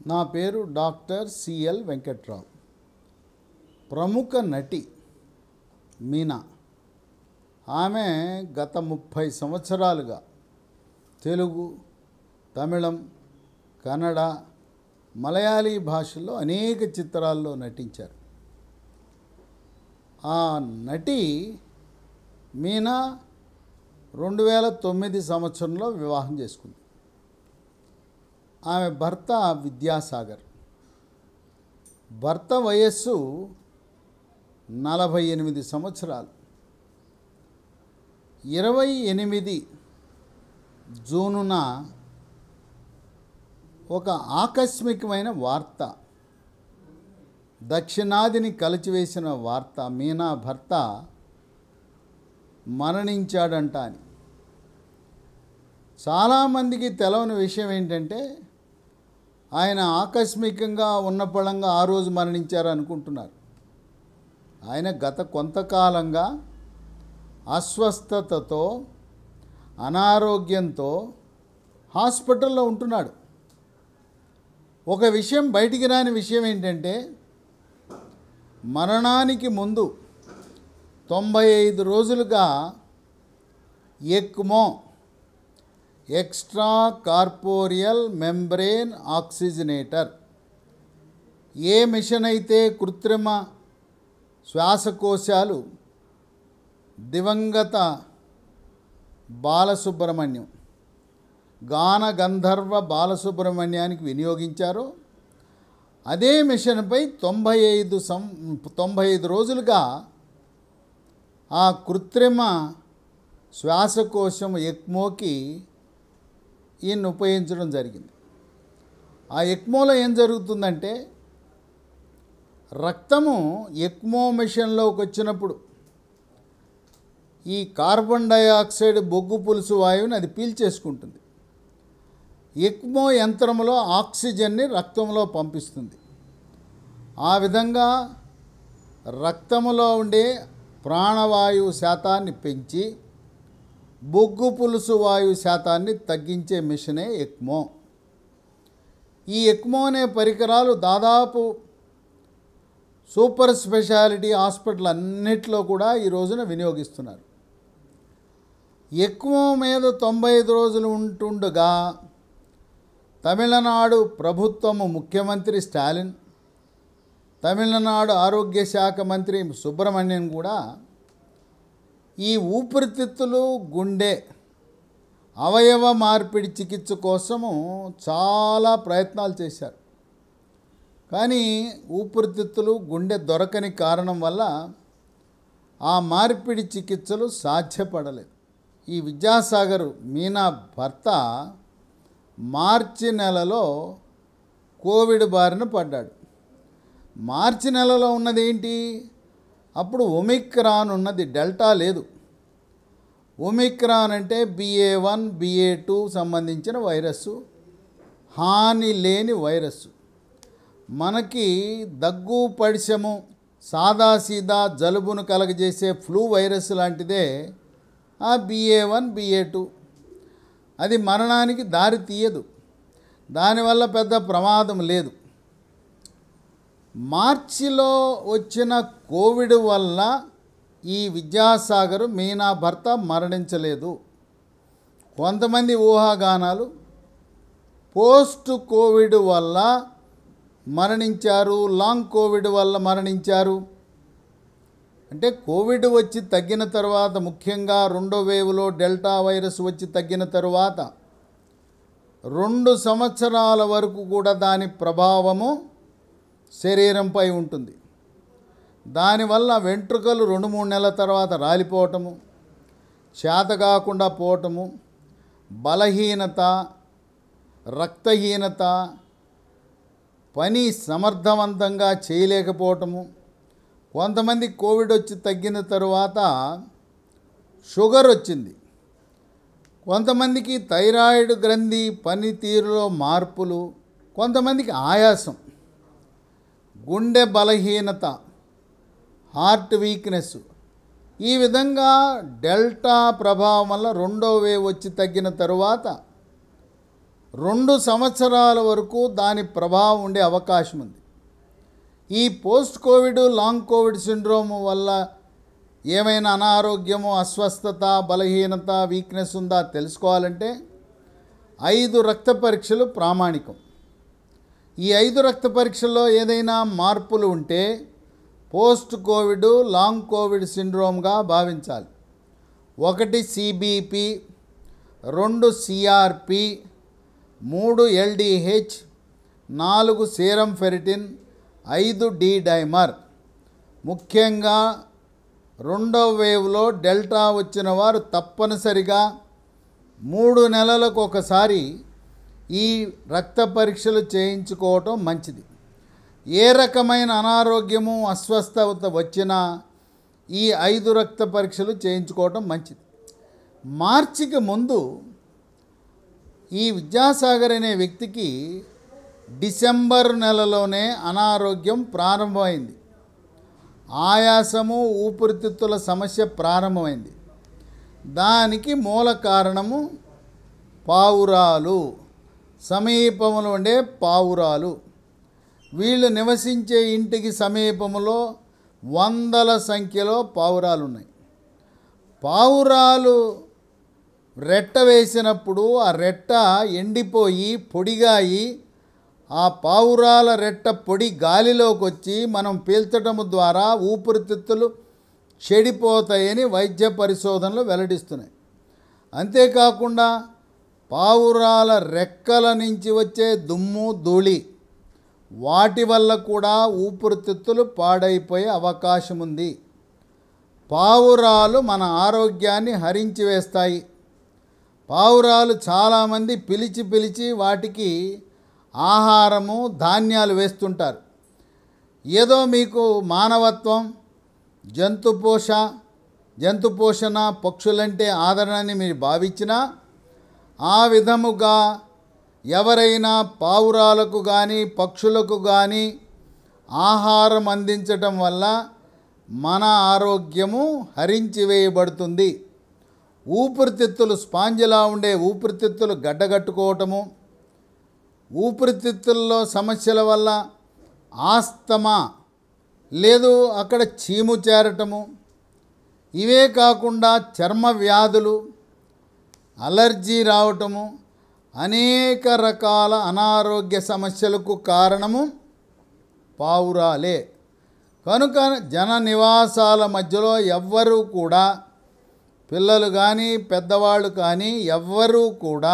నా పేరు doctor CL Venkatrao ప్రముఖ నటి మీనా ఆమె గత ముప్పై సంవత్సరాలుగా తెలుగు తమిళం కన్నడ మలయాళీ భాషల్లో అనేక చిత్రాల్లో నటించారు ఆ నటి మీనా రెండు వేల తొమ్మిది సంవత్సరంలో వివాహం చేసుకుంది ఆమె భర్త విద్యాసాగర్ భర్త వయస్సు నలభై ఎనిమిది సంవత్సరాలు ఇరవై ఎనిమిది జూనున ఒక ఆకస్మికమైన వార్త దక్షిణాదిని కలిచివేసిన వార్త మీనా భర్త మరణించాడంట అని చాలామందికి తెలవని విషయం ఏంటంటే ఆయన ఆకస్మికంగా ఉన్న పళంగా ఆ రోజు మరణించారు అనుకుంటున్నారు ఆయన గత కొంతకాలంగా అస్వస్థతతో అనారోగ్యంతో హాస్పిటల్లో ఉంటున్నాడు ఒక విషయం బయటికి రాని విషయం ఏంటంటే మరణానికి ముందు తొంభై ఐదు రోజులుగా ECMO extracorporeal membrane oxygenator ఏ మిషన్ అయితే కృత్రిమ శ్వాసకోశాలు దివంగత బాలసుబ్రహ్మణ్యం గాన గంధర్వ బాలసుబ్రహ్మణ్యానికి వినియోగించారో అదే మిషన్పై తొంభై ఐదు సం తొంభై ఐదు రోజులుగా ఆ కృత్రిమ శ్వాసకోశం ఎక్మోకి ఈయన్ని ఉపయోగించడం జరిగింది ఆ ఎక్మోలో ఏం జరుగుతుందంటే రక్తము ఎక్మో మిషన్లోకి వచ్చినప్పుడు ఈ కార్బన్ డయాక్సైడ్ బొగ్గు పులుసు వాయువుని అది పీల్చేసుకుంటుంది ఎక్మో యంత్రంలో ఆక్సిజన్ని రక్తంలో పంపిస్తుంది ఆ విధంగా రక్తములో ఉండే ప్రాణవాయువు శాతాన్ని పెంచి బొగ్గు పులుసు వాయువు శాతాన్ని తగ్గించే మిషనే ఎక్మో ఈ ఎక్మో అనే పరికరాలు దాదాపు సూపర్ స్పెషాలిటీ హాస్పిటల్ అన్నిట్లో కూడా ఈ రోజున వినియోగిస్తున్నారు ఎక్కువ మీద తొంభై ఐదు రోజులు ఉంటుండగా తమిళనాడు ప్రభుత్వము ముఖ్యమంత్రి స్టాలిన్ తమిళనాడు ఆరోగ్య శాఖ మంత్రి సుబ్రహ్మణ్యం కూడా ఈ ఊపిరితిత్తులు గుండె అవయవ మార్పిడి చికిత్స కోసము చాలా ప్రయత్నాలు చేశారు కానీ ఊపిరితిత్తులు గుండె దొరకని కారణం వల్ల ఆ మార్పిడి చికిత్సలు సాధ్యపడలేదు ఈ విద్యాసాగర్ మీనా భర్త మార్చి నెలలో కోవిడ్ బారిన పడ్డాడు మార్చి నెలలో ఉన్నది ఏంటి అప్పుడు ఒమిక్రాన్ ఉన్నది డెల్టా లేదు ఒమిక్రాన్ అంటే బిఏ వన్ బిఏ టూ సంబంధించిన వైరస్సు హాని లేని వైరస్సు మనకి దగ్గు పడిశము సాదాసీదా జలుబును కలగజేసే ఫ్లూ వైరస్ లాంటిదే ఆ బిఏ వన్ బిఏ టూ అది మరణానికి దారి తీయదు దానివల్ల పెద్ద ప్రమాదం లేదు మార్చిలో వచ్చిన కోవిడ్ వల్ల ఈ విద్యాసాగర్ మీనా భర్త మరణించలేదు కొంతమంది ఊహాగానాలు పోస్ట్ కోవిడ్ వల్ల మరణించారు లాంగ్ కోవిడ్ వల్ల మరణించారు అంటే కోవిడ్ వచ్చి తగ్గిన తర్వాత ముఖ్యంగా రెండో వేవ్లో డెల్టా వైరస్ వచ్చి తగ్గిన తరువాత రెండు సంవత్సరాల వరకు కూడా దాని ప్రభావము శరీరంపై ఉంటుంది దానివల్ల వెంట్రుకలు రెండు మూడు నెలల తర్వాత రాలిపోవటము చేత కాకుండా పోవటము బలహీనత రక్తహీనత పని సమర్థవంతంగా చేయలేకపోవటము కొంతమంది కోవిడ్ వచ్చి తగ్గిన తరువాత షుగర్ వచ్చింది కొంతమందికి థైరాయిడ్ గ్రంథి పనితీరులో మార్పులు కొంతమందికి ఆయాసం గుండె బలహీనత హార్ట్ వీక్నెస్ ఈ విధంగా డెల్టా ప్రభావం వల్ల రెండో వేవ్ వచ్చి తగ్గిన తరువాత రెండు సంవత్సరాల వరకు దాని ప్రభావం ఉండే అవకాశం ఉంది ఈ post COVID long COVID syndrome వల్ల ఏమైనా అనారోగ్యము అస్వస్థత బలహీనత వీక్నెస్ ఉందా తెలుసుకోవాలంటే ఐదు రక్త పరీక్షలు ప్రామాణికం ఈ ఐదు రక్త పరీక్షల్లో ఏదైనా మార్పులు ఉంటే పోస్ట్ కోవిడ్ లాంగ్ కోవిడ్ సిండ్రోమ్గా భావించాలి ఒకటి సిబిపి రెండు సిఆర్పి మూడు ఎల్డిహెచ్ నాలుగు సీరం ఫెరిటిన్ ఐదు డి డైమర్ ముఖ్యంగా రెండవ వేవ్లో డెల్టా వచ్చిన వారు తప్పనిసరిగా మూడు నెలలకు ఒకసారి ఈ రక్త పరీక్షలు చేయించుకోవటం మంచిది ఏ రకమైన అనారోగ్యము అస్వస్థత వచ్చినా ఈ ఐదు రక్త పరీక్షలు చేయించుకోవటం మంచిది మార్చికి ముందు ఈ విద్యాసాగర్ అనే వ్యక్తికి డిసెంబర్ నెలలోనే అనారోగ్యం ప్రారంభమైంది ఆయాసము ఊపిరితిత్తుల సమస్య ప్రారంభమైంది దానికి మూల కారణము పావురాలు సమీపంలో ఉండే పావురాలు వీళ్ళు నివసించే ఇంటికి సమీపంలో వందల సంఖ్యలో పావురాలు ఉన్నాయి పావురాలు రెట్ట వేసినప్పుడు ఆ రెట్ట ఎండిపోయి పొడిగాయి ఆ పావురాల రెట్ట పొడి గాలిలోకి వచ్చి మనం పీల్చడం ద్వారా ఊపిరితిత్తులు చెడిపోతాయని వైద్య పరిశోధనలు వెల్లడిస్తున్నాయి అంతేకాకుండా పావురాల రెక్కల నుంచి వచ్చే దుమ్ము ధూళి వాటి వల్ల కూడా ఊపిరితిత్తులు పాడైపోయే అవకాశం ఉంది పావురాలు మన ఆరోగ్యాన్ని హరించి వేస్తాయి పావురాలు చాలామంది పిలిచి పిలిచి వాటికి ఆహారము ధాన్యాలు వేస్తుంటారు ఏదో మీకు మానవత్వం జంతు పోష జంతు పోషణ పక్షులంటే ఆదరణని మీరు భావించినా ఆ విధముగా ఎవరైనా పావురాలకు కానీ పక్షులకు కానీ ఆహారం అందించటం వల్ల మన ఆరోగ్యము హరించి వేయబడుతుంది ఊపిరితిత్తులు స్పాంజిలా ఉండే ఊపిరితిత్తులు గడ్డగట్టుకోవటము ఊపిరితిత్తుల్లో సమస్యల వల్ల ఆస్తమా లేదు అక్కడ చీము చేరటము ఇవే కాకుండా చర్మ వ్యాధులు అలర్జీ రావటము అనేక రకాల అనారోగ్య సమస్యలకు కారణము పావురాలే కనుక జన నివాసాల మధ్యలో ఎవ్వరూ కూడా పిల్లలు కానీ పెద్దవాళ్ళు కానీ ఎవ్వరూ కూడా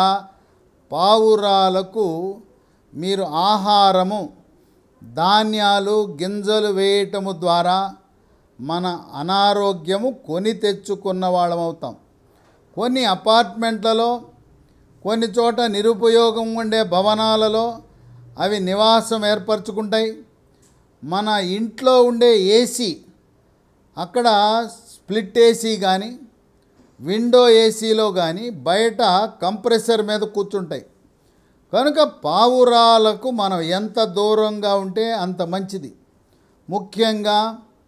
పావురాలకు మీరు ఆహారము ధాన్యాలు గింజలు వేయటము ద్వారా మన అనారోగ్యము కొని తెచ్చుకున్న వాళ్ళమవుతాం కొన్ని అపార్ట్మెంట్లలో కొన్ని చోట నిరుపయోగం ఉండే భవనాలలో అవి నివాసం ఏర్పరచుకుంటాయి మన ఇంట్లో ఉండే ఏసీ అక్కడ స్ప్లిట్ ఏసీ కానీ విండో ఏసీలో కానీ బయట కంప్రెసర్ మీద కూర్చుంటాయి కనుక పావురాలకు మనం ఎంత దూరంగా ఉంటే అంత మంచిది ముఖ్యంగా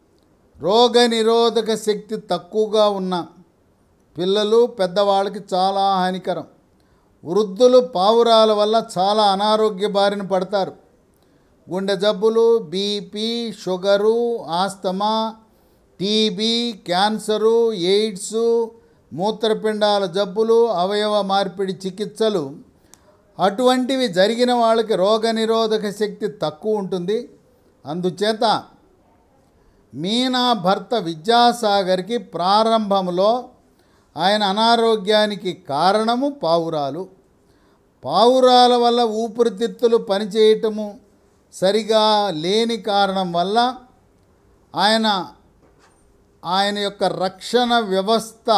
రోగనిరోధక శక్తి తక్కువగా ఉన్న పిల్లలు పెద్దవాళ్ళకి చాలా హానికరం వృద్ధులు పావురాల వల్ల చాలా అనారోగ్య బారిన పడతారు గుండె జబ్బులు BP sugar asthma TB cancer AIDS మూత్రపిండాల జబ్బులు అవయవ మార్పిడి చికిత్సలు అటువంటివి జరిగిన వాళ్ళకి రోగనిరోధక శక్తి తక్కువ ఉంటుంది అందుచేత మీనా భర్త విద్యాసాగర్కి ప్రారంభంలో ఆయన అనారోగ్యానికి కారణము పావురాలు పావురాల వల్ల ఊపిరితిత్తులు పనిచేయటము సరిగా లేని కారణం వల్ల ఆయన ఆయన యొక్క రక్షణ వ్యవస్థ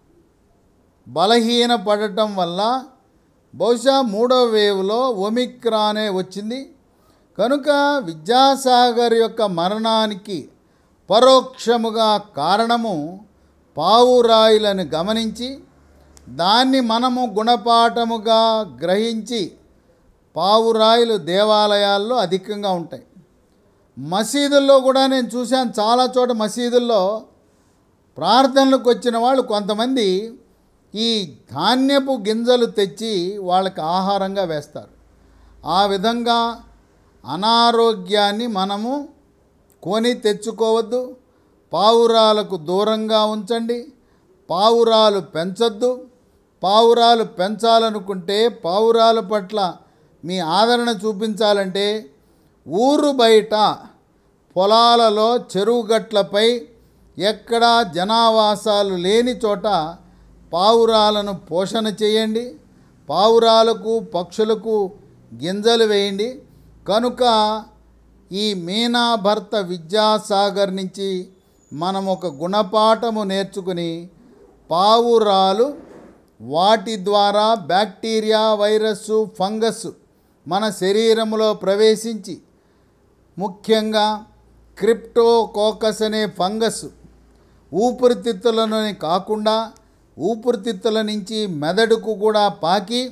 బలహీనపడటం వల్ల బహుశా మూడో వేవ్లో ఒమిక్రానే వచ్చింది కనుక విద్యాసాగర్ యొక్క మరణానికి పరోక్షముగా కారణము పావురాయిలను గమనించి దాన్ని మనము గుణపాఠముగా గ్రహించి పావురాయిలు దేవాలయాల్లో అధికంగా ఉంటాయి మసీదుల్లో కూడా నేను చూశాను చాలా చోట మసీదుల్లో ప్రార్థనలకు వచ్చిన వాళ్ళు కొంతమంది ఈ ధాన్యపు గింజలు తెచ్చి వాళ్ళకి ఆహారంగా వేస్తారు ఆ విధంగా అనారోగ్యాన్ని మనము కొని తెచ్చుకోవద్దు పావురాలకు దూరంగా ఉంచండి పావురాలు పెంచొద్దు పావురాలు పెంచాలనుకుంటే పావురాల పట్ల మీ ఆదరణ చూపించాలంటే ఊరు బయట పొలాలలో చెరువు గట్లపై ఎక్కడా జనావాసాలు లేని చోట పావురాలను పోషణ చేయండి పావురాలకు పక్షులకు గింజలు వేయండి కనుక ఈ మీనా భర్త విద్యాసాగర్ నుంచి మనం ఒక గుణపాఠము నేర్చుకుని పావురాలు వాటి ద్వారా బ్యాక్టీరియా వైరస్సు ఫంగస్ మన శరీరంలో ప్రవేశించి ముఖ్యంగా క్రిప్టోకోకస్ అనే ఫంగస్ ఊపిరితిత్తులలోని కాకుండా ఊపిరితిత్తుల నుంచి మెదడుకు కూడా పాకి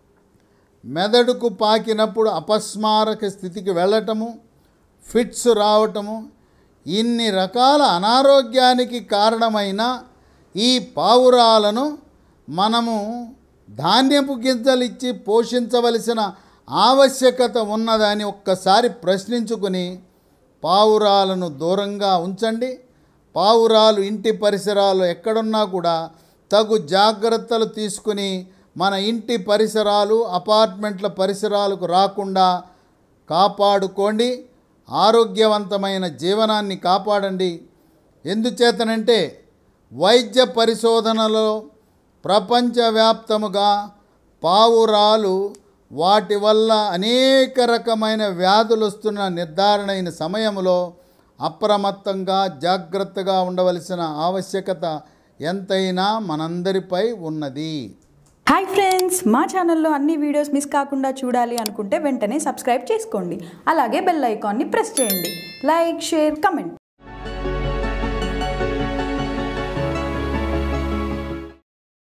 మెదడుకు పాకినప్పుడు అపస్మారక స్థితికి వెళ్ళటము ఫిట్స్ రావటము ఇన్ని రకాల అనారోగ్యానికి కారణమైన ఈ పావురాలను మనము ధాన్యపు గింజలు ఇచ్చి పోషించవలసిన ఆవశ్యకత ఉన్నదని ఒక్కసారి ప్రశ్నించుకుని పావురాలను దూరంగా ఉంచండి పావురాలు ఇంటి పరిసరాలు ఎక్కడున్నా కూడా తగు జాగ్రత్తలు తీసుకుని మన ఇంటి పరిసరాలు అపార్ట్మెంట్ల పరిసరాలకు రాకుండా కాపాడుకోండి ఆరోగ్యవంతమైన జీవనాన్ని కాపాడండి ఎందుచేతనంటే వైద్య పరిశోధనలో ప్రపంచవ్యాప్తముగా పావురాలు వాటి వల్ల అనేక రకమైన వ్యాధులు వస్తున్న నిర్ధారణ అయిన సమయంలో అప్రమత్తంగా జాగ్రత్తగా ఉండవలసిన ఆవశ్యకత ఎంతైనా మనందరిపై ఉన్నది హాయ్ ఫ్రెండ్స్ మా ఛానల్లో అన్ని వీడియోస్ మిస్ కాకుండా చూడాలి అనుకుంటే వెంటనే సబ్స్క్రైబ్ చేసుకోండి అలాగే బెల్ ఐకాన్ని ప్రెస్ చేయండి లైక్ షేర్ కమెంట్